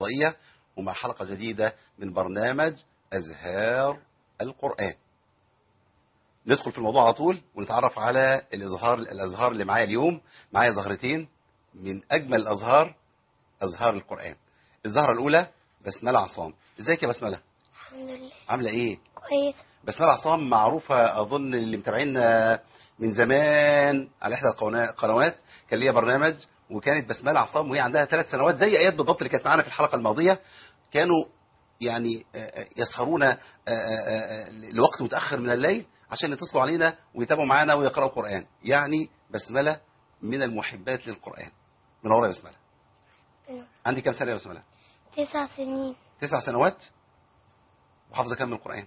الفضائية ومع حلقة جديدة من برنامج أزهار القرآن ندخل في الموضوع على طول ونتعرف على الازهار الازهار اللي معايا اليوم معايا زهرتين من اجمل الازهار ازهار القران الزهره الاولى بسمله عصام ازيك يا بسمله الحمد لله عامله ايه كويس بسمله عصام معروفه اظن اللي متابعينا من زمان على احدى القنا- القنوات كان ليها برنامج وكانت بسمله عصام وهي عندها ثلاث سنوات زي ايات بالضبط اللي كانت معانا في الحلقه الماضيه كانوا يعني آه، آه، يسهرون آه، آه، آه، لوقت متاخر من الليل عشان يتصلوا علينا ويتابعوا معانا ويقراوا قران يعني بسمله من المحبات للقران منوره يا بسمله منور. عندي كام سنه يا بسمله تسع سنين تسع سنوات وحافظه كام من القران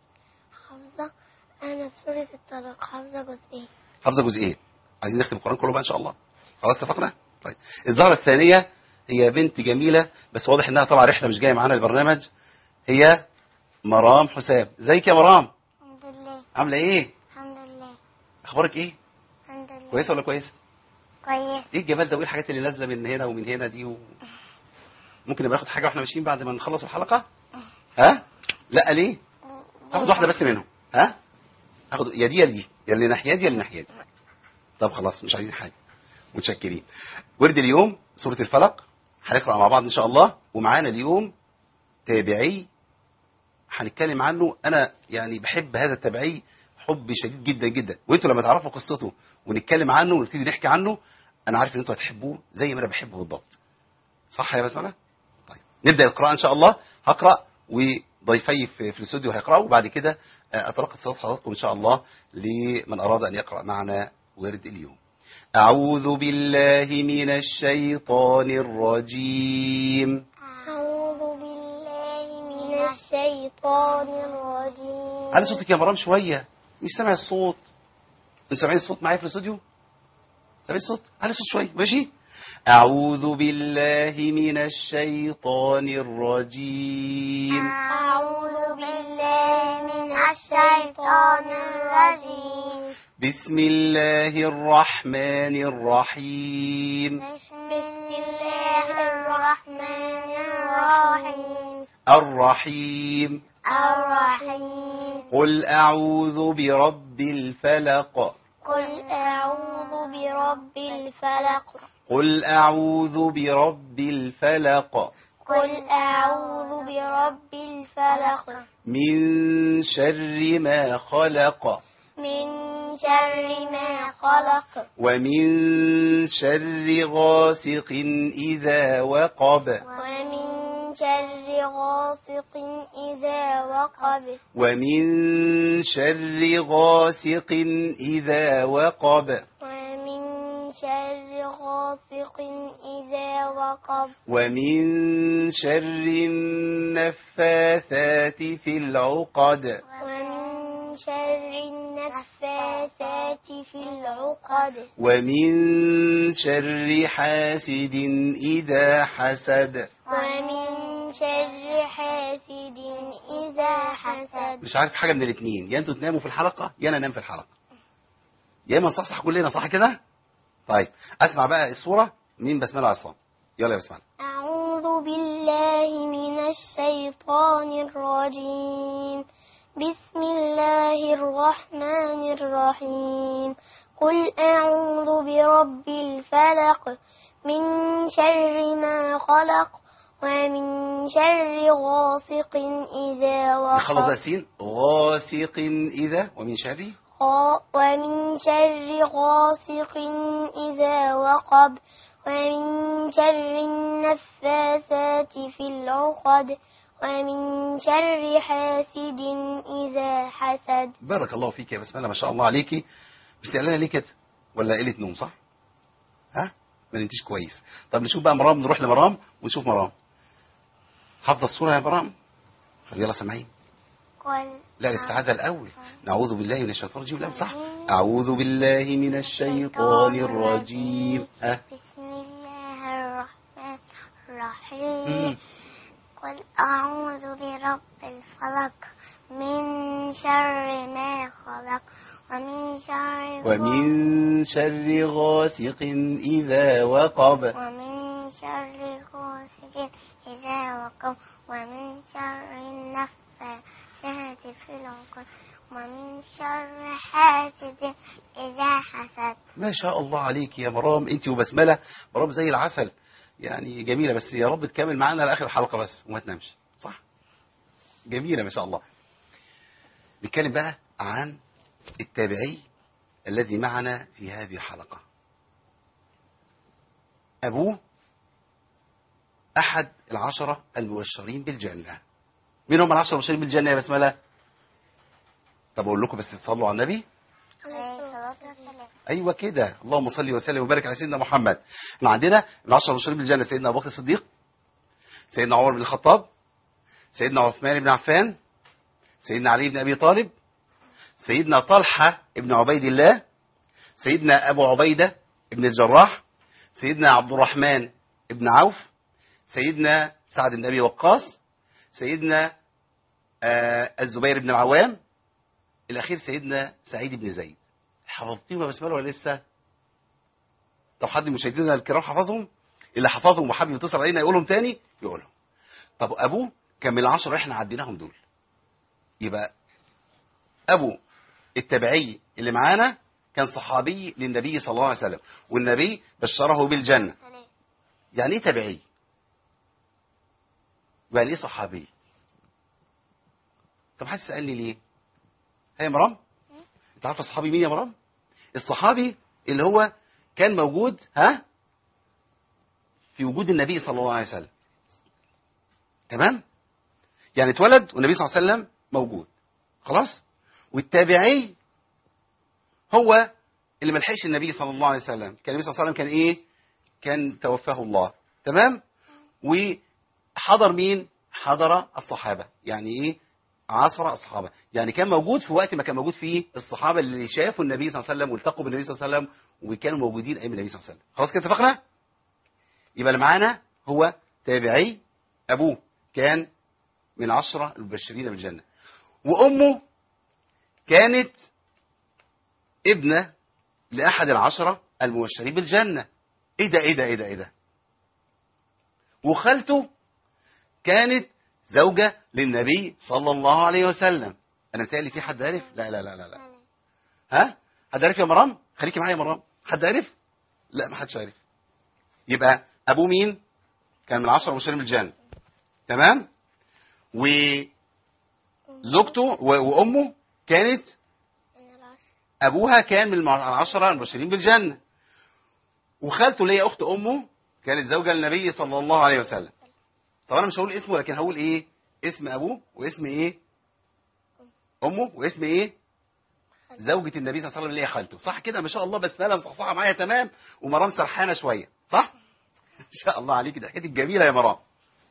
حافظة أنا في سورة الطلاق حافظة جزئين حافظه جزئين عايزين نختم القران كله بقى ان شاء الله خلاص اتفقنا طيب الزهره الثانيه هي بنت جميله بس واضح انها طالعه رحله مش جايه معانا البرنامج هي مرام حسام ازيك يا مرام الحمد لله عامله ايه الحمد لله اخبارك ايه الحمد لله كويسه ولا كويسه كويس ايه الجمال ده وايه الحاجات اللي نازله من هنا ومن هنا دي و... ممكن نبقى ناخد حاجه واحنا ماشيين بعد ما نخلص الحلقه ها لا ليه هاخد واحده بس منهم ها هاخد يا دي يا دي يا اللي ناحيه دي يا اللي ناحيه دي طب خلاص مش عايزين حاجه متشكرين ورد اليوم سوره الفلق هنقرا مع بعض ان شاء الله ومعانا اليوم تابعي هنتكلم عنه انا يعني بحب هذا التابعي حب شديد جدا جدا وانتوا لما تعرفوا قصته ونتكلم عنه ونبتدي نحكي عنه انا عارف ان انتوا هتحبوه زي ما انا بحبه بالضبط صح يا بسمله طيب نبدا القراءه ان شاء الله هقرا وضيفي في, في الاستوديو هيقراوا وبعد كده آه، اتلقى اتصالات حضراتكم ان شاء الله لمن اراد ان يقرا معنا ورد اليوم اعوذ بالله من الشيطان الرجيم أعوذ بالله من الشيطان الرجيم على صوتك يا مرام شويه مش سامع الصوت انتوا سامعين الصوت معايا في الاستوديو سامعين الصوت على صوت شويه ماشي اعوذ بالله من الشيطان الرجيم أعوذ بالله من الشيطان الرجيم بسم الله الرحمن الرحيم بسم الله الرحمن الرحيم الرحيم الرحيم قل أعوذ برب الفلق قل أعوذ برب الفلق قل أعوذ برب الفلق قل أعوذ برب الفلق من شر ما خلق من شر ما خلق ومن شر غاسق إذا وقب ومن شر غاسق إذا وقب ومن شر غاسق إذا وقب ومن شر غاسق إذا وقب ومن شر النفاثات في العقد ومن شر النفاثات في العقد ومن شر حاسد إذا حسد ومن شر حاسد إذا حسد مش عارف حاجة من الاثنين يا انتوا تناموا في الحلقة يا انا انام في الحلقة يا اما نصحصح كلنا صح كده طيب اسمع بقى الصورة مين بسملة عصام يلا يا بسملة أعوذ بالله من الشيطان الرجيم بسم الله الرحمن الرحيم قل أعوذ برب الفلق من شر ما خلق ومن شر غاسق إذا نخلص بقى وقب السين غاسق إذا ومن شر خا- ومن شر غاسق إذا وقب ومن شر النفاثات في العقد ومن شر حاسد إذا حسد بارك الله فيك يا بسملة ما شاء الله عليكي مستقلانة ليه كده ولا قلة نوم صح ها ما نمتيش كويس طب نشوف بقى مرام نروح لمرام ونشوف مرام حافظة الصورة يا مرام طب يلا سامعين قل لا للسعادة الأول نعوذ بالله من الشيطان الرجيم لا صح أعوذ بالله من الشيطان الرجيم ها بسم الله الرحمن الرحيم مم. قل أعوذ برب الفلق من شر ما خلق ومن شر ومن شر غاسق إذا وقب ومن شر غاسق إذا وقب ومن شر النفاثات في العقد ومن شر حاسد إذا حسد ما شاء الله عليك يا مرام انت وبسمله مرام زي العسل يعني جميله بس يا رب تكمل معانا لاخر الحلقه بس وما تنامش صح جميله ما شاء الله نتكلم بقى عن التابعي الذي معنا في هذه الحلقه ابوه احد العشره المبشرين بالجنه مين هم العشره المبشرين بالجنه يا بسمله طب اقول لكم بس تصلوا على النبي عليه الصلاة والسلام ايوه كده اللهم صل وسلم وبارك على سيدنا محمد احنا عندنا العشره المبشرين بالجنه سيدنا ابو بكر الصديق سيدنا عمر بن الخطاب سيدنا عثمان بن عفان سيدنا علي بن ابي طالب سيدنا طلحه بن عبيد الله سيدنا ابو عبيده بن الجراح سيدنا عبد الرحمن بن عوف سيدنا سعد بن ابي وقاص سيدنا آه الزبير بن العوام الاخير سيدنا سعيد بن زيد حفظتيهم يا بسمله ولا لسه طب حد من مشاهدينا الكرام حفظهم اللي حفظهم وحابب يتصل علينا يقولهم تاني يقولهم طب ابوه كان من العشرة احنا عديناهم دول يبقى ابو التبعي اللي معانا كان صحابي للنبي صلى الله عليه وسلم والنبي بشره بالجنة سلام يعني ايه تبعي يعني ايه صحابي طب حد سألني ليه هي يا مرام انت عارفه الصحابي مين يا مرام الصحابي اللي هو كان موجود ها في وجود النبي صلى الله عليه وسلم تمام يعني اتولد والنبي صلى الله عليه وسلم موجود خلاص والتابعي هو اللي ما لحقش النبي صلى الله عليه وسلم كان النبي صلى الله عليه وسلم كان ايه كان توفاه الله تمام وحضر مين حضر الصحابه يعني ايه عصر أصحابه يعني كان موجود في وقت ما كان موجود فيه الصحابة اللي شافوا النبي صلى الله عليه وسلم والتقوا بالنبي صلى الله عليه وسلم وكانوا موجودين أيام النبي صلى الله عليه وسلم خلاص كده اتفقنا يبقى اللي معانا هو تابعي أبوه كان من عشرة المبشرين بالجنة وأمه كانت ابنة لأحد العشرة المبشرين بالجنة ايه ده ايه ده ايه ده ايه ده وخالته كانت زوجة للنبي صلى الله عليه وسلم انا متهيألي في حد عرف لا لا لا لا, لا. سلام ها حد عرف يا مرام خليكي معايا يا مرام حد عرف لا ما حدش عرف يبقى ابوه مين كان من العشرة المبشرين بالجنة تمام وزوجته و- وامه كانت من العشر ابوها كان من العشرة المبشرين بالجنة وخالته اللي هي اخت امه كانت زوجة للنبي صلى الله عليه وسلم طب انا مش هقول اسمه لكن هقول ايه اسم ابوه واسم ايه امه واسم ايه زوجة النبي صلى الله عليه وسلم اللي هي خالته صح كده ما شاء الله بسمله مصحصحه معايا تمام ومرام سرحانه شويه صح ان شاء الله عليك ده حكايتك جميله يا مرام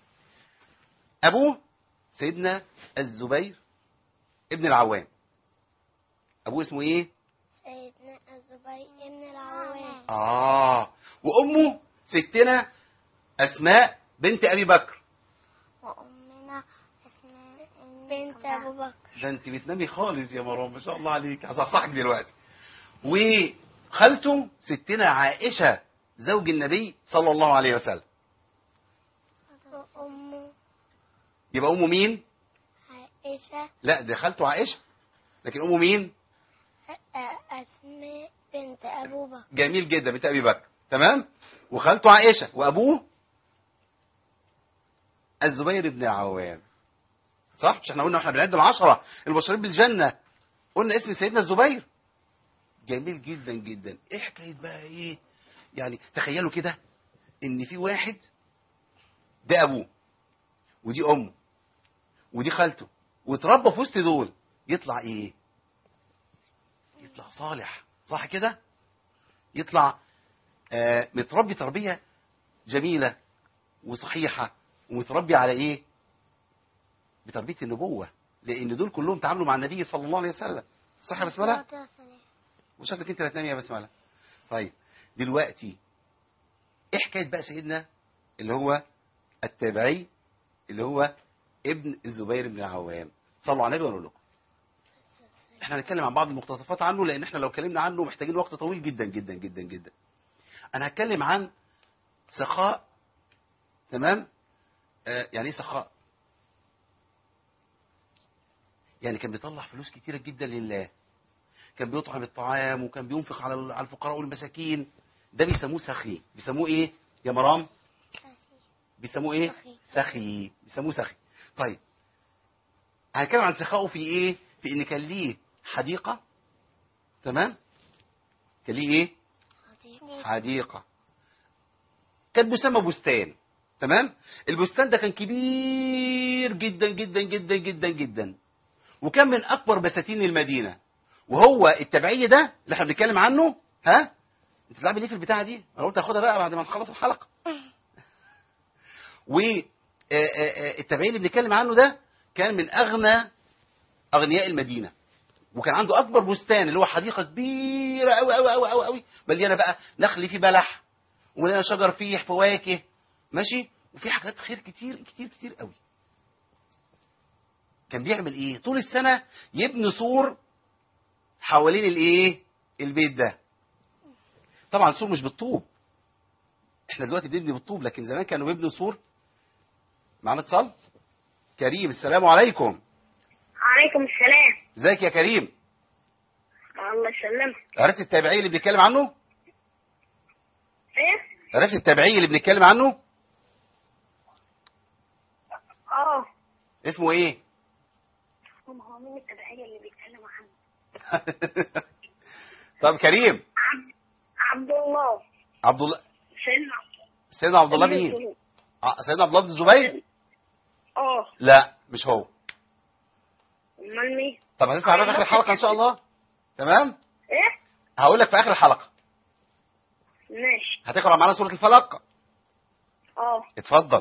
ابوه سيدنا الزبير ابن العوام ابوه اسمه ايه سيدنا الزبير بن العوام اه وامه ستنا اسماء بنت ابي بكر وأمنا أسماء بنت أبو بكر ده انت بتنامي خالص يا مرام ما شاء الله عليك هصحصحك دلوقتي وخالته ستنا عائشه زوج النبي صلى الله عليه وسلم وأمه يبقى امه مين عائشة لا ده خالته عائشه لكن امه مين أ- أسماء بنت أبو بكر جميل جدا بنت ابي بكر تمام وخالته عائشه وابوه الزبير بن العوام صح مش احنا قلنا احنا بنعد العشره المبشرين بالجنه قلنا اسم سيدنا الزبير جميل جدا جدا ايه حكايه بقى ايه يعني تخيلوا كده ان في واحد ده ابوه ودي امه ودي خالته واتربى في وسط دول يطلع ايه يطلع صالح صح كده يطلع آه متربي تربيه جميله وصحيحه ومتربي على ايه بتربيه النبوه لان دول كلهم تعاملوا مع النبي صلى الله عليه وسلم صح يا بسمله وشكلك انت اللي هتنامي يا بسمله طيب دلوقتي ايه حكايه بقى سيدنا اللي هو التابعي اللي هو ابن الزبير بن العوام صلوا على النبي ونقول لكم احنا هنتكلم عن بعض المقتطفات عنه لان احنا لو اتكلمنا عنه محتاجين وقت طويل جدا جدا جدا جدا انا هتكلم عن سخاء تمام آه يعني ايه سخاء يعني كان بيطلع فلوس كتيرة جدا لله كان بيطعم الطعام وكان بينفق على على الفقراء والمساكين ده بيسموه سخي بيسموه ايه يا مرام بيسموه ايه سخي. سخي بيسموه سخي طيب هنتكلم عن سخائه في ايه في ان كان ليه حديقه تمام كان ليه ايه حديقه كان بيسمى بستان تمام البستان ده كان كبير جدا جدا جدا جدا جدا وكان من اكبر بساتين المدينه وهو التبعيه ده اللي احنا بنتكلم عنه ها انت بتلعبي ليه في البتاعه دي انا قلت هاخدها بقى بعد ما نخلص الحلقه والتبعيه اللي بنتكلم عنه ده كان من اغنى اغنياء المدينه وكان عنده اكبر بستان اللي هو حديقه كبيره قوي قوي قوي قوي قوي مليانه بقى نخل فيه بلح ومليانه شجر فيه فواكه ماشي وفي حاجات خير كتير كتير كتير قوي كان بيعمل ايه طول السنه يبني سور حوالين الايه البيت ده طبعا سور مش بالطوب احنا دلوقتي بنبني بالطوب لكن زمان كانوا بيبنوا سور معانا اتصال كريم السلام عليكم عليكم السلام ازيك يا كريم الله يسلمك عرفت التابعي اللي بنتكلم عنه ايه عرفت التابعي اللي بنتكلم عنه اه اسمه ايه هم هو مين التبعية اللي بيتكلم عنه طب كريم عبد عبد الله عبد الله سيدنا سيدنا عبد الله مين ع- سيدنا عبد الله بن الزبير اه لا مش هو امال مين طب هتسمع بقى في اخر الحلقه ان شاء الله تمام ايه هقول لك في اخر الحلقه ماشي هتقرا معانا سوره الفلق اه اتفضل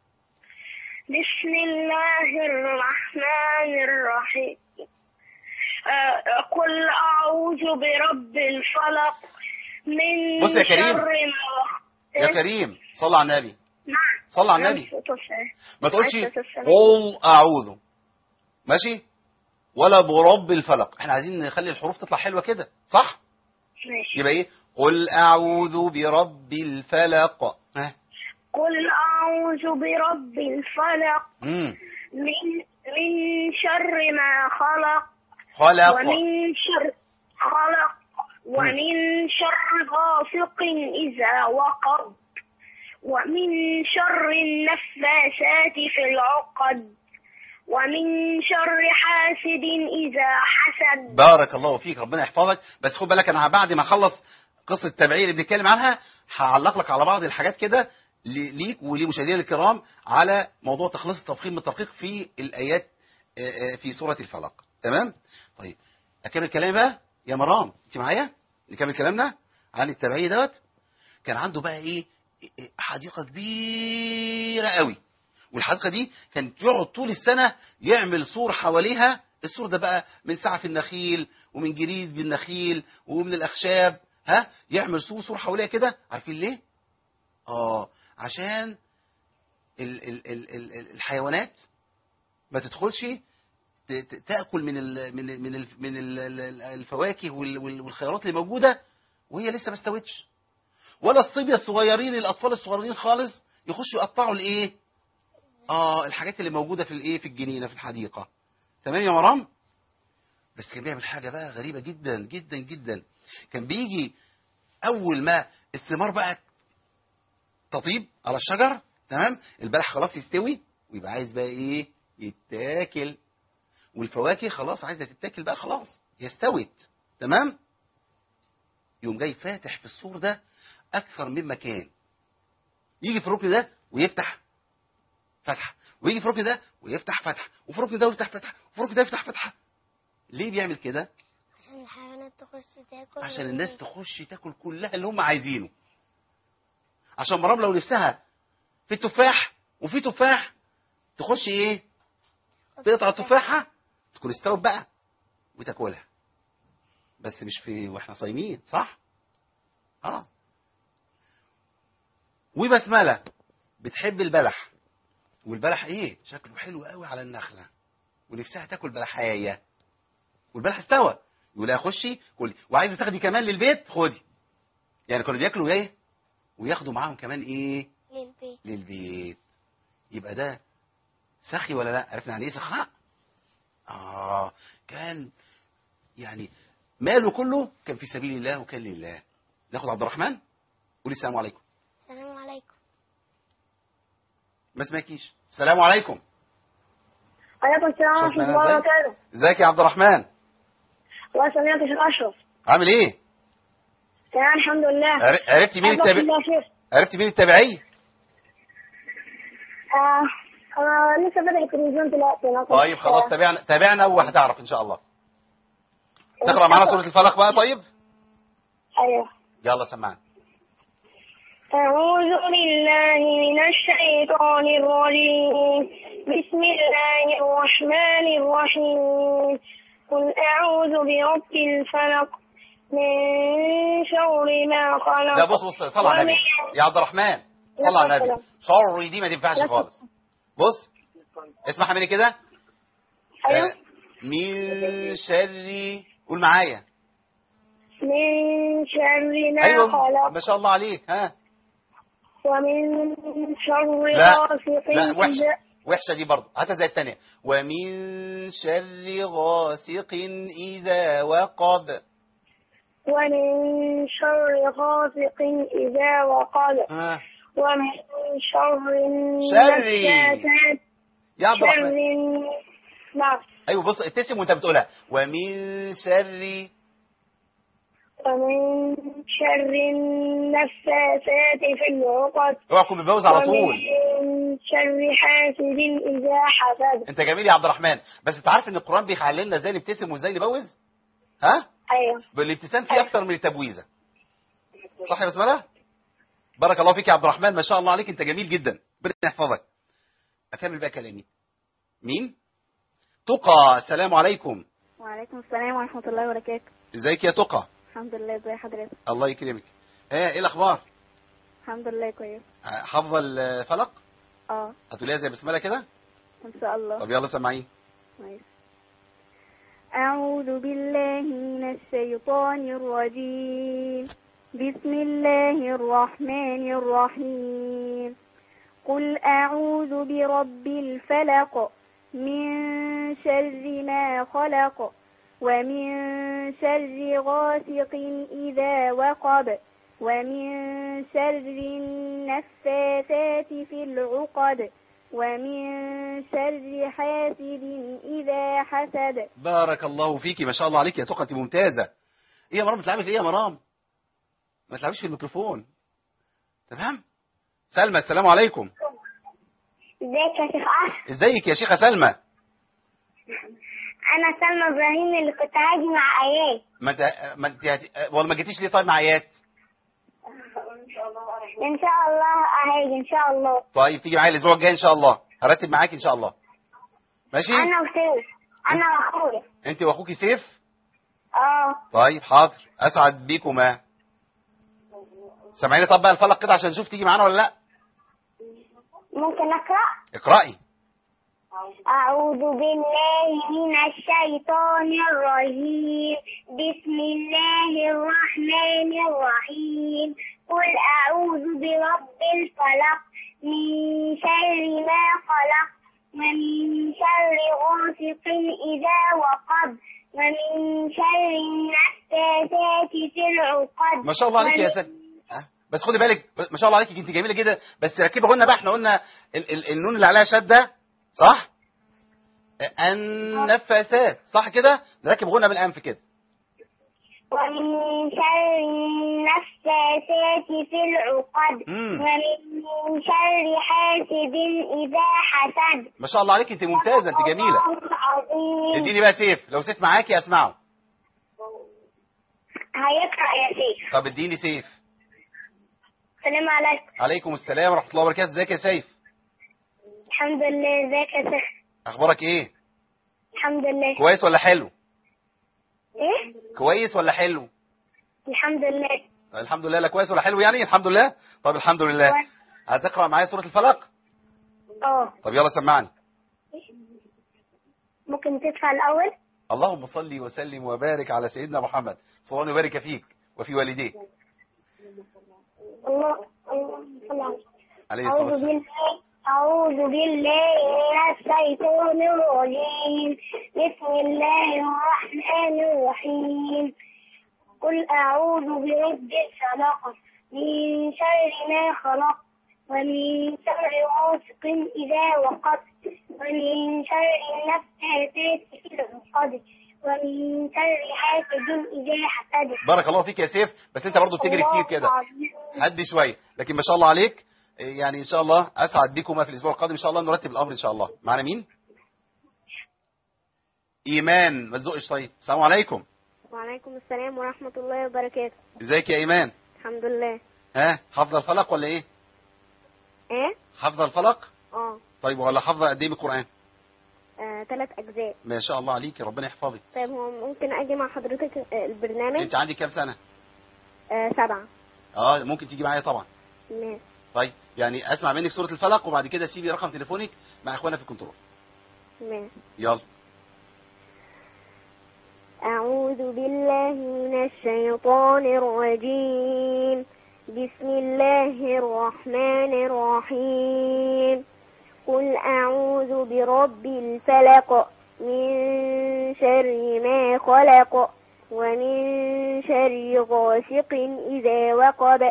بسم الله الرحمن الرحيم آه، قل أعوذ برب الفلق من بص يا كريم. شر ما يا كريم صل على النبي نعم صل على النبي عليه الصلاة والسلام. ما تقولش عليه الصلاة والسلام. قل اعوذ ماشي ولا برب الفلق احنا عايزين نخلي الحروف تطلع حلوه كده صح ماشي يبقى ايه قل اعوذ برب الفلق ها قل أعوذ برب الفلق امم من من شر ما خلق خلق ومن شر خلق ومن شر غاسق إذا وقب ومن شر النفاثات في العقد ومن شر حاسد إذا حسد بارك الله فيك ربنا يحفظك بس خد بالك انا بعد ما اخلص قصه التبعيه اللي بنتكلم عنها هعلق لك على بعض الحاجات كده ل- ليك ولمشاهدينا الكرام على موضوع تخليص التفخيم من التدقيق في الايات آه، آه، في سوره الفلق تمام طيب اكمل كلامي بقى يا مرام انت معايا نكمل كلامنا عن التبعيه دوت كان عنده بقى ايه إيه، حديقه كبيره قوي والحديقه دي كان يقعد طول السنه يعمل سور حواليها السور ده بقى من سعف النخيل ومن جريد النخيل ومن الاخشاب ها يعمل سور سور حواليها كده عارفين ليه اه عشان ال ال ال ال ال- الحيوانات ما تدخلش ت- ت- تاكل من ال من ال من ال من ال ال- الفواكه وال- وال- والخيارات اللي موجوده وهي لسه ما استوتش ولا الصبيه الصغيرين الاطفال الصغيرين خالص يخشوا يقطعوا الايه اه الحاجات اللي موجوده في الايه في الجنينه في الحديقه تمام يا مرام بس كان بيعمل حاجه بقى غريبه جدا جدا جدا كان بيجي اول ما الثمار بقى تطيب على الشجر تمام البلح خلاص يستوي ويبقى عايز بقى ايه يتاكل والفواكه خلاص عايزه تتاكل بقى خلاص هي استوت تمام يقوم جاي فاتح في السور ده اكثر من مكان يجي في الركن ده ويفتح فتحه ويجي في الركن ده ويفتح فتحه وفي الركن ده ويفتح فتحه وفي الركن ده يفتح فتحه ليه بيعمل كده عشان الحيوانات تخش تاكل عشان من- الناس تخش تاكل كلها اللي هم عايزينه عشان مرام لو نفسها في تفاح وفي تفاح تخش ايه تقطع التفاحه تكون استوت بقى وتاكلها بس مش في واحنا صايمين صح اه وبسمله بتحب البلح والبلح ايه شكله حلو قوي على النخله ونفسها تاكل بلحايه والبلح استوى يقول لها خشي كلي وعايزه تاخدي كمان للبيت خدي يعني كانوا بياكلوا ايه وياخدوا معاهم كمان ايه للبيت للبيت يبقى ده سخي ولا لا عرفنا يعني ايه سخاء اه كان يعني ماله كله كان في سبيل الله وكان لله ناخد عبد الرحمن قولي السلام عليكم السلام عليكم ما سمعكيش السلام عليكم وعليكم السلام شوف ورحمة معانا الله ازاي؟ وبركاته ازيك يا عبد الرحمن الله يسلمك يا شيخ أشرف عامل ايه تمام الحمد لله عر- عرفتي مين الله التابع يسلمك يا شيخ عرفتي مين التابعي آه أنا لسه فاتح التلفزيون دلوقتي أنا كنت- طيب خلاص تابعنا تابعنا وهتعرف ان شاء الله تقرا معانا سوره الفلق بقى طيب أيوه يلا سمعنا أعوذ بالله من الشيطان الرجيم بسم الله الرحمن الرحيم قل أعوذ برب الفلق من شر ما خلق لا بص بص صل على النبي ومن- يا عبد الرحمن صل على النبي لا. شر دي ما تنفعش لا. خالص بص اسمعها مني كده أيوه آه، من شر قول معايا من شر ما ايوه خلق ما شاء الله عليك ها ومن شر لا غاسق لا وحشه إذا وحشه دي برضه هاتها زي الثانيه ومن شر غاسق اذا وقب ومن شر غاسق إذا وقب ها ومن شر شري. النفاثات يا عبد شر الرحمن نعم ايوه بص ابتسم وانت بتقولها ومن شر ومن شر النفاثات في العقد اوعى تكون بتبوظ على طول ومن شر حاسد إذا حسد انت جميل يا عبد الرحمن بس انت عارف ان القران بيعلمنا ازاي نبتسم وازاي نبوز ها أيوه بالابتسام فيه اكتر من التبويزه صح يا بسمله بارك الله فيك يا عبد الرحمن ما شاء الله عليك انت جميل جدا ربنا يحفظك اكمل بقى كلامي مين تقى السلام عليكم وعليكم السلام ورحمة الله وبركاته ازيك يا تقى الحمد لله ازي حضرتك الله يكرمك ها ايه الاخبار الحمد لله كويس ها، حافظه الفلق اه هتقوليها زي بسمله كده ان شاء الله طب يلا سمعيه كويس أعوذ بالله من الشيطان الرجيم بسم الله الرحمن الرحيم قل أعوذ برب الفلق من شر ما خلق ومن شر غاسق إذا وقب ومن شر النفاثات في العقد ومن شر حاسد إذا حسد بارك الله فيكي ما شاء الله عليك يا تقى انت ممتازه ايه يا مرام بتلعبي في ايه يا مرام ما تلعبيش في الميكروفون تمام سلمى السلام عليكم ازيك يا شيخ أشرف ازيك يا شيخه سلمى أنا سلمى إبراهيم اللي كنت هاجي مع آيات ما انت ما انت هت- ولا ما جيتيش ليه طيب مع ايات إن شاء الله هاجي إن شاء الله طيب تيجي معايا الاسبوع الجاي ان شاء الله هرتب معاكي ان شاء الله ماشي أنا وسيف أنا وأخويا انت واخوكي سيف اه طيب حاضر اسعد بيكما سامعيني طب بقى الفلق كده عشان نشوف تيجي معانا ولا لا ممكن أقرأ اقرأي أعوذ بالله من الشيطان الرجيم بسم الله الرحمن الرحيم قل أعوذ برب الفلق من شر ما خلق ومن شر غاسق إذا وقب ومن شر النفاثات في العقد ما شاء الله عليك يا ومن- سلمى ها؟ بس خدي بالك ما شاء الله عليك انت جميله جدا بس ركبي غنى بقى احنا قلنا ال ال النون اللي عليها شده صح النفاسات صح كده نركب غنى بالانف كده ومن شر النفاثات في العقد مم. ومن شر حاسد إذا حسد ما شاء الله عليك انت ممتازه انت جميله الله العظيم اديني بقى سيف لو سيف معاكي اسمعه هيقرأ يا شيخ طب اديني سيف السلام عليكم عليكم السلام ورحمه الله وبركاته ازيك يا سيف الحمد لله ازيك يا شيخ اخبارك ايه الحمد لله كويس ولا حلو ايه كويس ولا حلو الحمد لله طيب الحمد لله لا كويس ولا حلو يعني الحمد لله طب الحمد لله كويس. هتقرا معايا سوره الفلق اه طب يلا سمعني ممكن تدفع الأول اللهم صل وسلم وبارك على سيدنا محمد صلى الله وبارك فيك وفي والديك الله الله صل على عليه الصلاة أعوذ والسلام بالله أعوذ بالله من الشيطان الرجيم بسم الله الرحمن الرحيم قل أعوذ برب الفلق من شر ما خلق ومن شر غاسق إذا وقب ومن شر النفاثات في العقد ومن شر حاسد إذا حسد بارك الله فيك يا سيف بس انت برضو بتجري كتير كده هدي شويه لكن ما شاء الله عليك إيه يعني ان شاء الله اسعد بكما في الاسبوع القادم ان شاء الله نرتب الامر ان شاء الله معنا مين ايمان ما تزقش طيب السلام عليكم وعليكم السلام ورحمة الله وبركاته ازيك يا ايمان الحمد لله ها حافظه الفلق ولا ايه ايه حافظه الفلق اه طيب ولا حافظه قد ايه من القران آه، ثلاث اجزاء ما شاء الله عليك ربنا يحفظك طيب هو ممكن اجي مع حضرتك آه، البرنامج انت عندك كام سنه آه سبعة اه ممكن تيجي معايا طبعا ماشي طيب يعني اسمع منك سوره الفلق وبعد كده سيبي رقم تليفونك مع اخوانا في الكنترول ماشي يلا أعوذ بالله من الشيطان الرجيم بسم الله الرحمن الرحيم قل أعوذ برب الفلق من شر ما خلق ومن شر غاسق إذا وقب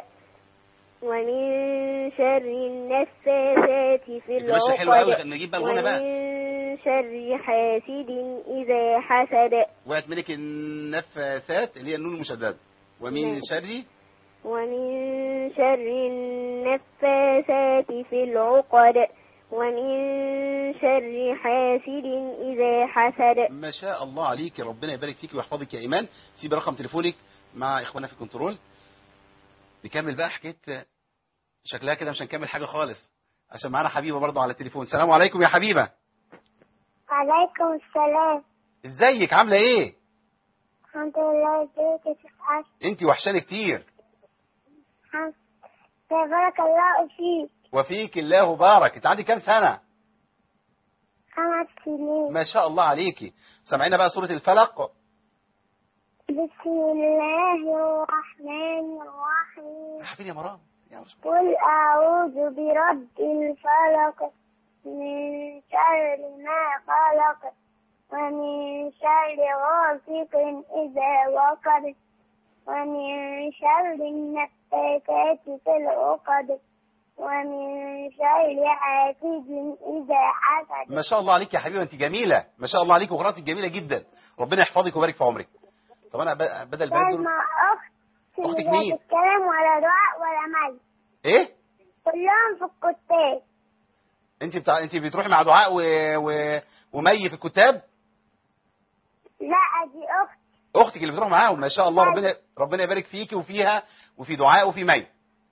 ومن شر النفاثات في انت ماشي حلو قوي العقد نجيب بقى الغنى بقى ومن شر حاسد إذا حسد وقعت منك النفاثات اللي هي النون المشدده ومن نعم. شر ومن شر النفاثات في العقد ومن شر حاسد إذا حسد ما شاء الله عليك ربنا يبارك فيك ويحفظك يا ايمان سيب رقم تليفونك مع اخوانا في الكنترول نكمل بقى حكايه شكلها كده مش هنكمل حاجه خالص عشان معانا حبيبه برضه على التليفون السلام عليكم يا حبيبه عليكم السلام ازيك عامله ايه الحمد لله ازيك يا شيخ أشرف انت وحشاني كتير الحمد بارك الله فيك وفيك الله بارك انت عندك كام سنه خمس سنين ما شاء الله عليكي سامعينا بقى سوره الفلق بسم الله الرحمن الرحيم عارفين يا مرام يا رب. قل أعوذ برب الفلق من شر ما خلق ومن شر غاسق إذا وقب ومن شر النفاثات في العقد ومن شر حاسد إذا حسد ما شاء الله عليك يا حبيبه انت جميله ما شاء الله عليك وقراءتك جميله جدا ربنا يحفظك ويبارك في عمرك طب انا ب- بدل البنات دول سلمى أخت أختك لا مين؟ تتكلم ولا دعاء ولا مي ايه كلهم في الكتاب انت بتاع انت بتروحي مع دعاء و... و... ومي في الكتاب لا دي أخت اختك اللي بتروح معاهم ما شاء الله ربنا ربنا يبارك فيكي وفيها وفي دعاء وفي مي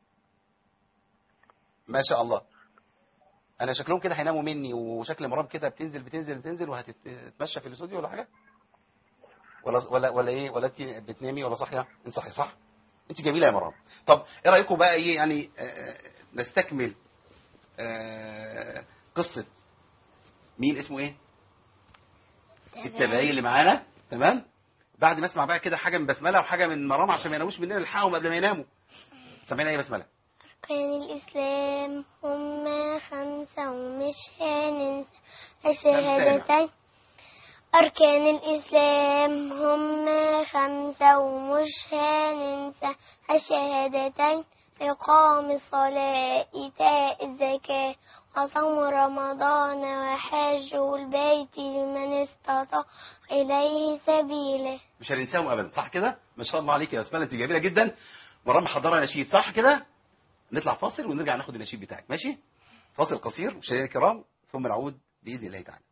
ما شاء الله انا شكلهم كده هيناموا مني وشكل مرام كده بتنزل بتنزل بتنزل وهتتمشى في الاستوديو ولا حاجه ولا ولا ولا ايه ولا انت بتنامي ولا صاحيه انت صاحيه صح انت جميله يا مرام طب ايه رايكم بقى ايه يعني آه، نستكمل آه، قصه مين اسمه ايه التابعين اللي معانا تمام بعد ما اسمع بقى كده حاجه من بسمله وحاجه من مرام عشان ما يناموش مننا نلحقهم قبل ما يناموا سامعين ايه بسمله أركان الإسلام هما خمسة ومش هننسى كم الشهادتين أركان الإسلام هما خمسة ومش هننسى الشهادتين إقام الصلاة إيتاء الزكاة وصوم رمضان وحج البيت لمن استطاع إليه سبيلا مش هننساهم ابدا صح كده ما شاء الله عليك يا بسمله انت جميله جدا مرام محضره نشيد صح كده نطلع فاصل ونرجع ناخد النشيد بتاعك ماشي فاصل قصير مشاهدينا الكرام ثم نعود باذن الله تعالى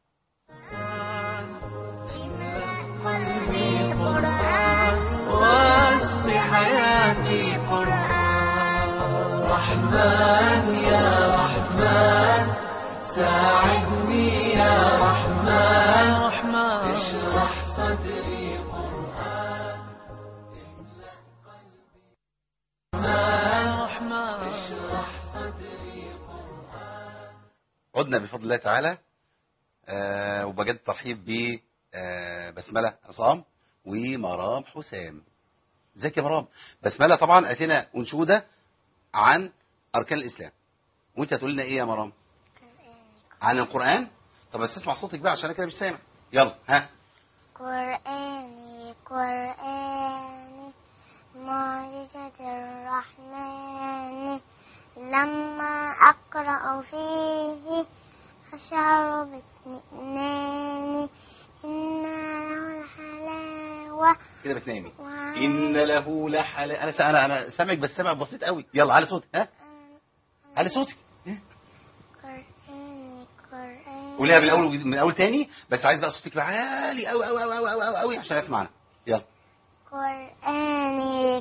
قلبي قرآن وسط حياتي قرآن رحمن يا رحمن ساعدني يا رحمن رحمن اشرح صدري قرآن املأ قلبي رحمن اشرح صدري عدنا بفضل الله تعالى آه وبجد ترحيب ب آه بسمله عصام ومرام حسام ازيك يا مرام بسمله طبعا اتينا انشوده عن اركان الاسلام وانت هتقول لنا ايه يا مرام عن القران طب بس اسمع صوتك بقى عشان انا كده مش سامع يلا ها قرآني قرآني معجزة الرحمن لما أقرأ فيه أشعر باطمئنان إن له الحلاوة كده بتنامي وعلى- ان له لحلا انا س- انا انا سامعك بس سامع بسيط قوي يلا على صوتك ها على صوتك ها؟ قرآني قرآني قوليها من الاول وجديد- من الاول تاني بس عايز بقى صوتك يبقى عالي قوي قوي قوي قوي قوي قوي عشان اسمعنا يلا قرآني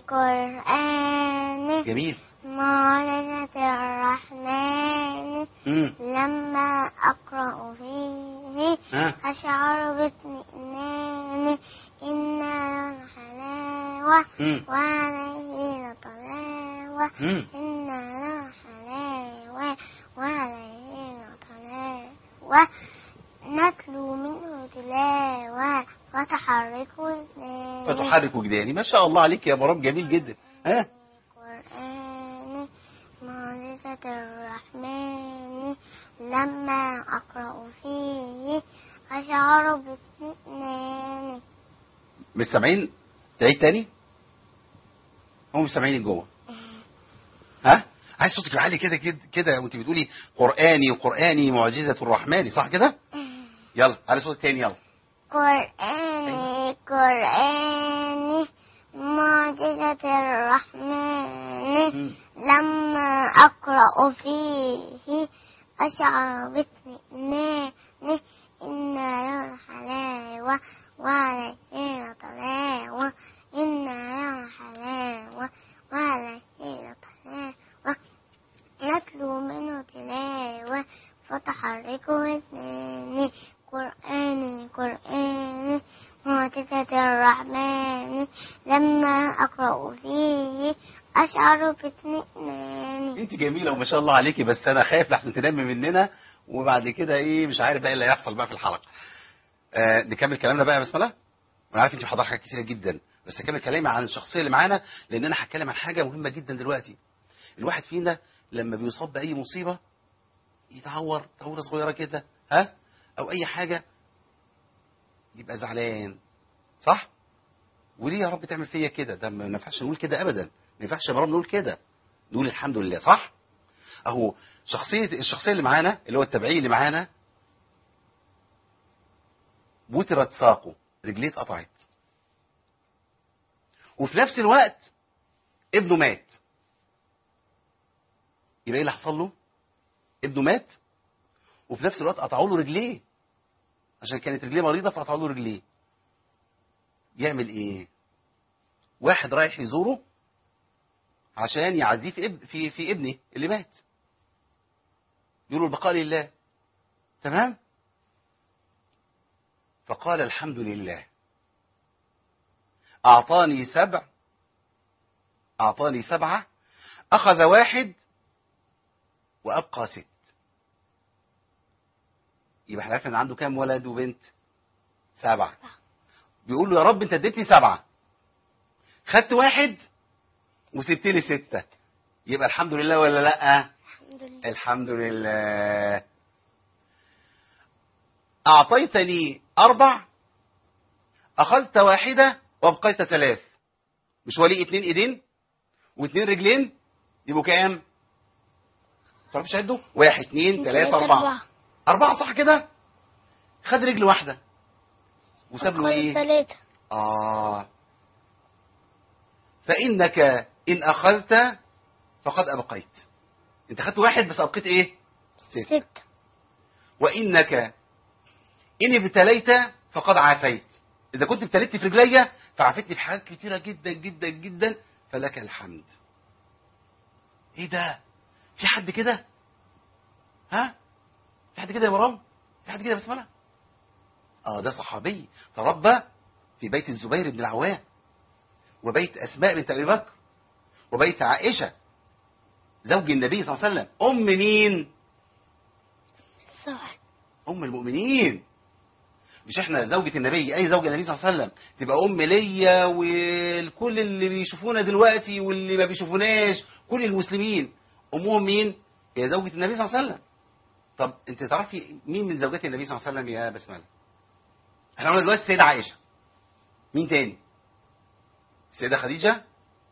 قرآني جميل معجزة الرحمن امم لما أقرأ فيه ها أشعر باطمئنان إن له الحلاوة امم وعليه لطلاوة امم إن له حلاوة وعليه لطلاوة نتلو منه تلاوة وتحرك اثنان فتحرك وجداني ما شاء الله عليك يا مرام جميل جدا ها القرآن معجزة الرحمن لما أقرأ فيه أشعر باطمئنان مش سامعين تعيد تاني هم مش سامعين جوه ها عايز صوتك يبقى عالي كده كده كده وانت بتقولي قراني وقراني معجزه الرحمن صح كده يلا على صوتك تاني يلا قرآني قرآني معجزة الرحمن مم. لما أقرأ فيه أشعر باطمئنان إن له حلاوة وعليه طلاوة إن له حلاوة وعليه طلاوة نتلو منه تلاوة فتحركه اثنان قرآني قرآني معجزة الرحمن لما أقرأ فيه أشعر باطمئنان انت جميله وما شاء الله عليكي بس انا خايف لحسن تنامي مننا وبعد كده ايه مش عارف بقى ايه اللي هيحصل بقى في الحلقه آه نكمل كلامنا بقى يا بسمله انا عارف انت محضره حاجات كتيره جدا بس اكمل كلامي عن الشخصيه اللي معانا لان انا هتكلم عن حاجه مهمه جدا دلوقتي الواحد فينا لما بيصاب باي مصيبه يتعور تعوره صغيره كده ها او اي حاجه يبقى زعلان صح وليه يا رب تعمل فيا كده ده ما ينفعش نقول كده ابدا ما ينفعش يا مرام نقول كده نقول الحمد لله صح اهو شخصيه الشخصيه اللي معانا اللي هو التبعي اللي معانا بترت ساقه رجليه اتقطعت وفي نفس الوقت ابنه مات يبقى ايه اللي حصل له ابنه مات وفي نفس الوقت قطعوا له رجليه عشان كانت رجليه مريضه فقطعوا له رجليه يعمل ايه واحد رايح يزوره عشان يعزيه في اب... في في ابني اللي مات يقولوا البقاء لله تمام فقال الحمد لله أعطاني سبع أعطاني سبعة أخذ واحد وأبقى ست يبقى احنا عرفنا ان عنده كام ولد وبنت سبعة بيقول له يا رب انت اديتني سبعة خدت واحد وسبت لي ستة يبقى الحمد لله ولا لا الحمد لله الحمد لله أعطيتني أربع أخذت واحدة وأبقيت ثلاث مش هو ليه اتنين إيدين واتنين رجلين يبقوا كام؟ تعرفش عدوا؟ واحد اتنين تلاتة أربعة أربعة صح كده؟ خد رجل واحدة وساب له إيه؟ ثلاثة آه فإنك إن أخذت فقد أبقيت أنت خدت واحد بس أبقيت إيه؟ ست ستة وإنك إن ابتليت فقد عافيت إذا كنت ابتليت في رجليا فعافتني في حاجات كتيرة جدا جدا جدا فلك الحمد إيه ده؟ في حد كده؟ ها؟ في حد كده يا مرام؟ في حد كده يا بسملة؟ آه ده صحابي تربى في بيت الزبير بن العوام وبيت أسماء بنت أبي بكر وبيت عائشة زوج النبي صلى الله عليه وسلم أم مين؟ صح ام المؤمنين مش احنا زوجة النبي اي زوجة النبي صلى الله عليه وسلم تبقى ام ليا والكل اللي بيشوفونا دلوقتي واللي ما بيشوفوناش كل المسلمين امهم مين هي زوجة النبي صلى الله عليه وسلم طب انت تعرفي مين من زوجات النبي صلى الله عليه وسلم يا بسمله احنا قلنا دلوقتي السيده عائشه مين تاني السيده خديجه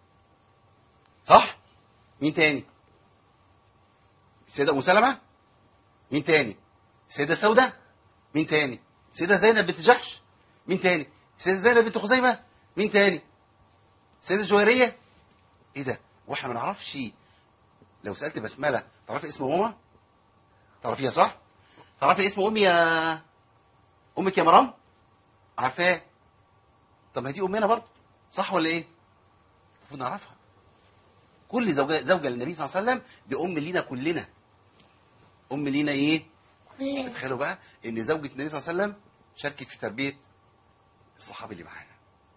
صح مين تاني السيده ام سلمه مين تاني السيده سوده مين تاني السيده زينب بنت جحش مين تاني السيده زينب بنت خزيمه مين تاني السيده جويريه ايه ده واحنا ما نعرفش لو سالت بسمله تعرفي اسم ماما تعرفيها صح تعرفي اسم امي يا امك يا مرام عارفاه طب ما دي امنا برضه صح ولا ايه المفروض نعرفها كل زوجة زوجة للنبي صلى الله عليه وسلم دي ام لينا كلنا ام لينا ايه كلنا تخيلوا بقى ان زوجة النبي صلى الله عليه وسلم شاركت في تربية الصحابة اللي معانا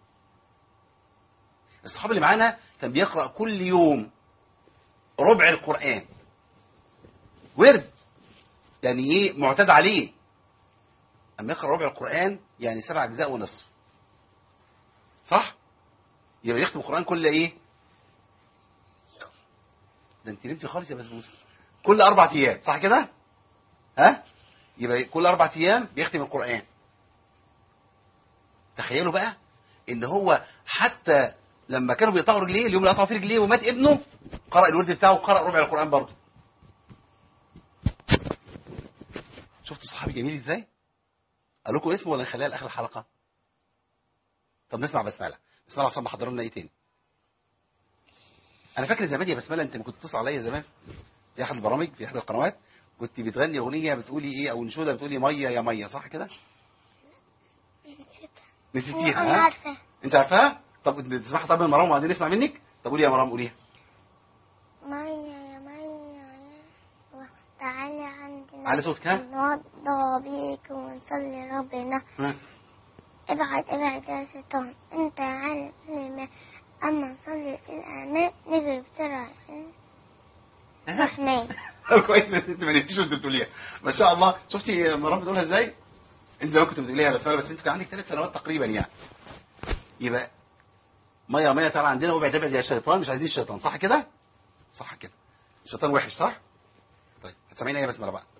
الصحابة اللي معانا كان بيقرأ كل يوم ربع القرآن ورد يعني ايه معتاد عليه اما يقرأ ربع القرآن يعني سبع اجزاء ونصف صح يبقى يختم القرآن كل ايه ده انت نمتي خالص يا بسبوسه كل اربع ايام صح كده ها يبقى كل اربع ايام بيختم القران تخيلوا بقى ان هو حتى لما كانوا بيقطعوا رجليه اليوم اللي قطعوا فيه رجليه ومات ابنه قرأ الورد بتاعه وقرأ ربع القرآن برضه شفتوا صحابي جميل ازاي قال لكم اسمه ولا نخليها لاخر الحلقه طب نسمع بسمله بسمله عشان محضر لنا ايه تاني انا فاكر زمان يا بسمله انت ما كنت بتتصل عليا زمان في احد البرامج في احد القنوات كنت بتغني اغنيه بتقولي ايه او نشوده بتقولي ميه يا ميه صح كده نسيتيها انا ها عارفه انت عارفاها طب تسمعها طب من مرام وبعدين نسمع منك طب قولي يا مرام قوليها مية يا مية يا تعالي عندنا علي صوتك ها نوضى بيك ونصلي ربنا ها ابعد ابعد يا شيطان انت عالم ما اما نصلي الامان نجري بسرعة الرحمن كويس ان انت ما نمتيش وانت بتقوليها ما شاء الله شفتي مرام بتقولها ازاي انت زمان كنت بتقوليها بس بس انت كان عندك ثلاث سنوات تقريبا يعني يبقى ميه ميه تعالى عندنا وابعد ابعد يا شيطان مش عايزين الشيطان صح كده صح كده الشيطان وحش صح طيب هتسمعينا ايه بسمله بقى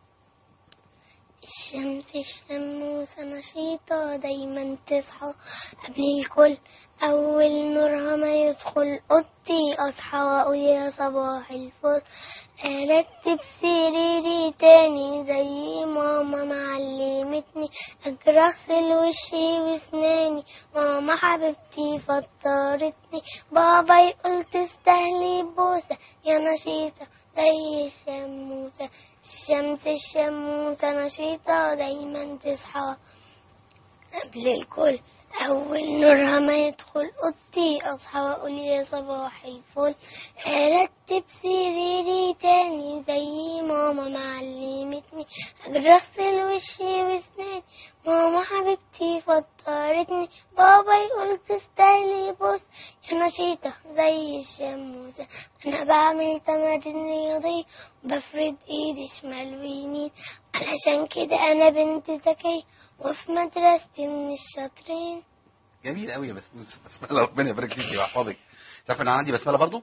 الشمس الشموسة نشيطة دايما تصحى قبل الكل أول نورها ما يدخل أوضتي أصحى وأقول يا صباح الفل أرتب سريري تاني زي ماما معلمتني أجري أغسل وشي وسناني ماما حبيبتي فطرتني بابا يقول تستاهلي بوسة يا نشيطة زي الشموسة الشمس الشموسة نشيطة دايما تصحى قبل الكل أول نورها ما يدخل أوضتي أصحى وأقول يا صباح الفل أرتب سريري تاني زي ماما معلمتني أجري أغسل وشي وسناني ماما حبيبتي فطرتني بابا يقول تستاهلي بص يا نشيطة زي الشموسة أنا بعمل تمارين رياضية وبفرد إيدي شمال ويمين علشان كده أنا بنت ذكية وفي مدرستي من الشاطرين جميل قوي يا بسمله بسمله ربنا يبارك فيك ويحفظك تعرف ان انا عندي بسمله برضو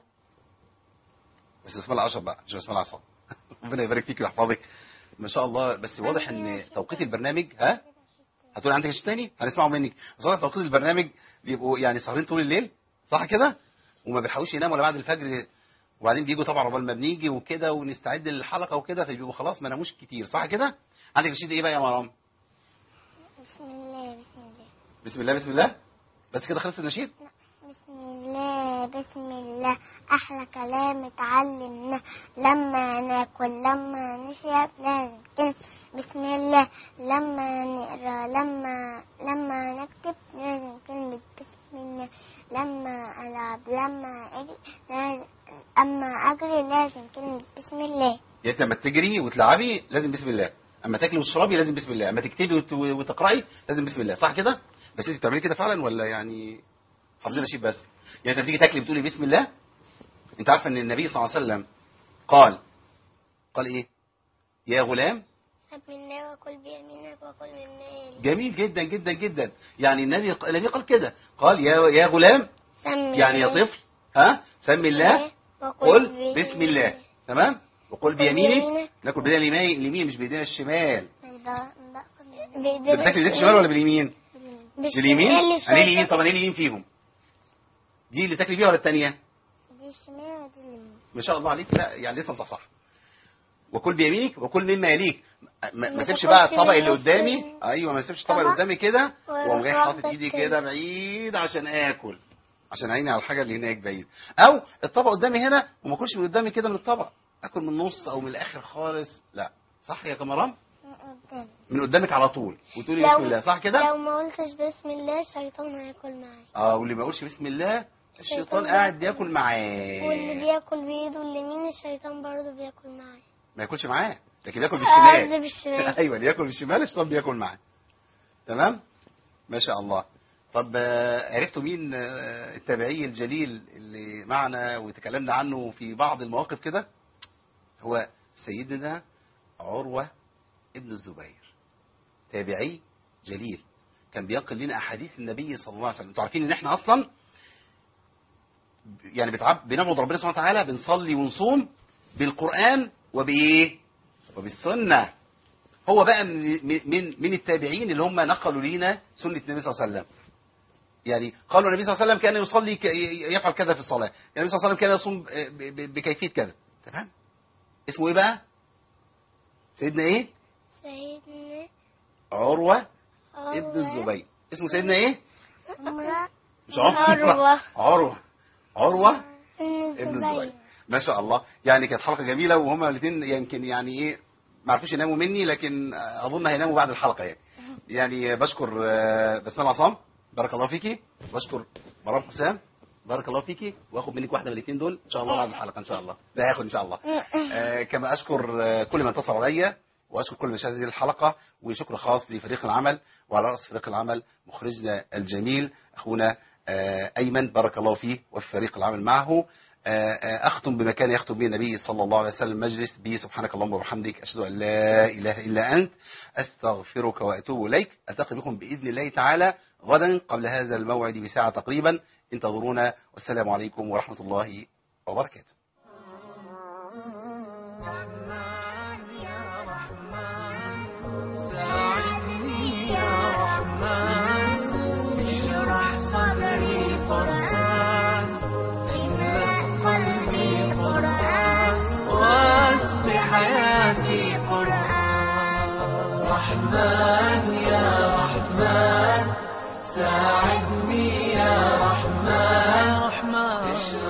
بس بسمله اشرب بقى مش بسمله عصام ربنا يبارك فيك ويحفظك ما شاء الله بس واضح ان توقيت البرنامج ها هتقول عندك شيء تاني هنسمعه منك بس واضح توقيت البرنامج بيبقوا يعني سهرين طول الليل صح كده وما بيلحقوش يناموا ولا بعد الفجر وبعدين بيجوا طبعا عقبال ما بنيجي وكده ونستعد للحلقه وكده فبيبقوا خلاص ما ناموش كتير صح كده عندك رشيد ايه بقى يا مرام بسم الله بسم الله بسم الله بسم الله بس كده خلص النشيد بسم الله بسم الله أحلى كلام اتعلمنا لما ناكل لما نشرب لازم كلمة بسم الله لما نقرا لما لما نكتب لازم كلمة بسم الله لما ألعب لما أجري لازم أما أجري لازم كلمة بسم الله يعني انت لما تجري وتلعبي لازم بسم الله اما تاكلي وتشربي لازم بسم الله اما تكتبي وت- وتقراي لازم بسم الله صح كده بس انت بتعملي كده فعلا ولا يعني حافظين نشيد بس يعني انت بتيجي تاكلي بتقولي بسم الله انت عارفه ان النبي صلى الله عليه وسلم قال قال ايه يا غلام بسم الله وكل بيمينك وكل مما جميل جدا جدا جدا يعني النبي النبي قال كده قال يا يا غلام سمي يعني يا طفل ها سمي الله قل بسم الله تمام وقل بيمينك بيمينك. ناكل بايدينا اليمين اليمين مش بايدينا الشمال بإيدينا بتاكل بايديك الشمال ولا باليمين باليمين اللي انا الشيطان- اليمين طب انا اليمين فيهم دي اللي تاكلي بيها ولا الثانيه دي الشمال ودي اليمين ما شاء الله عليك لا يعني لسه مصحصح وكل بيمينك وكل مما يليك ما- ما ما تسيبش تاكلش بقى الطبق من اللي نص قدامي ال- ايوه ما تسيبش الطبق اللي طبق. قدامي كده واقوم جاي وأروح حاطط واخدة ايدي التاني. كده بعيد عشان اكل عشان عيني على الحاجه اللي هناك بعيد او الطبق قدامي هنا وما اكلش من قدامي كده من الطبق اكل من النص او من الاخر خالص لا صح يا كمران قدام من قدامك على طول وتقولي لو- بسم الله صح كده لو ما قلتش بسم الله الشيطان هياكل معايا اه واللي ما يقولش بسم الله الشيطان الشيطان قاعد بياكل معاه واللي بياكل بايده اليمين الشيطان برضه بياكل معايا ما ياكلش معاه لكن بياكل قصدي بالشمال بالشمال ايوه اللي ياكل بالشمال الشيطان بياكل معاه تمام ما شاء الله طب آه، عرفتوا مين آه، التابعي الجليل اللي معنا وتكلمنا عنه في بعض المواقف كده هو سيدنا عروة ابن الزبير تابعي جليل كان بينقل لنا احاديث النبي صلى الله عليه وسلم انتوا عارفين ان احنا اصلا يعني بتعب بنعبد ربنا سبحانه وتعالى بنصلي ونصوم بالقرآن وبايه وبالسنة هو بقى من من من التابعين اللي هم نقلوا لينا سنة النبي صلى الله عليه وسلم يعني قالوا النبي صلى الله عليه وسلم كان يصلي ك- يفعل كذا في الصلاة النبي صلى الله عليه وسلم كان يصوم ب- ب- بكيفية كذا تمام اسمه ايه بقى سيدنا ايه سيدنا عروة عروة ابن الزبير اسمه سيدنا ايه عمرة مش عروة عروة. عروة عروة ابن ابن الزبير الزبير ما شاء الله يعني كانت حلقه جميله وهما الاثنين يمكن يعني ايه ما عرفوش يناموا مني لكن اظن هيناموا بعد الحلقه يعني يعني بشكر آه، بسمه عصام بارك الله فيكي بشكر مرام حسام بارك الله فيكي واخد منك واحده من الاثنين دول ان شاء الله بعد الحلقه ان شاء الله لا هاخد ان شاء الله آه، كما اشكر آه، كل من اتصل عليا واشكر كل من شاهد هذه الحلقه وشكر خاص لفريق العمل وعلى راس فريق العمل مخرجنا الجميل اخونا آه، ايمن بارك الله فيه وفي فريق العمل معه آه، آه، اختم بما كان يختم به النبي صلى الله عليه وسلم مجلس به سبحانك اللهم وبحمدك اشهد ان لا اله الا انت استغفرك واتوب اليك التقي بكم باذن الله تعالى غدا قبل هذا الموعد بساعه تقريبا انتظرونا والسلام عليكم ورحمه الله وبركاته